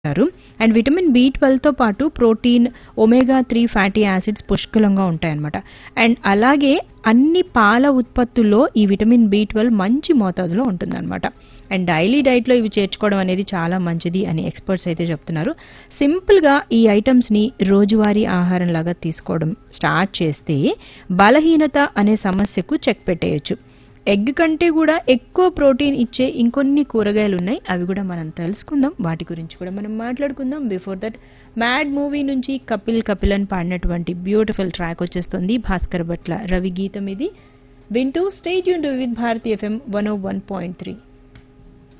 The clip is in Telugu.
అంటారు అండ్ విటమిన్ బి ట్వెల్వ్తో పాటు protein omega three fatty acids పుష్కలంగా ఉంటాయన్నమాట అండ్ అలాగే అన్ని పాల ఉత్పత్తుల్లో ఈ విటమిన్ బి ట్వెల్వ్ మంచి మోతాదులో ఉంటుందన్నమాట అండ్ డైలీ డైట్లో ఇవి చేర్చుకోవడం అనేది చాలా మంచిది అని ఎక్స్పర్ట్స్ అయితే చెప్తున్నారు సింపుల్గా ఈ ఐటమ్స్ని రోజువారీ ఆహారం లాగా తీసుకోవడం స్టార్ట్ చేస్తే బలహీనత అనే సమస్యకు చెక్ పెట్టేయచ్చు ఎగ్ కంటే కూడా ఎక్కువ ప్రోటీన్ ఇచ్చే ఇంకొన్ని కూరగాయలు ఉన్నాయి అవి కూడా మనం తెలుసుకుందాం వాటి గురించి కూడా మనం మాట్లాడుకుందాం బిఫోర్ దట్ మ్యాడ్ మూవీ నుంచి కపిల్ కపిల్ అని పాడినటువంటి బ్యూటిఫుల్ ట్రాక్ వచ్చేస్తుంది భాస్కర్ భట్ల రవి గీతం ఇది వింటూ స్టేజ్ యూన్ with Bharati F M one O one point three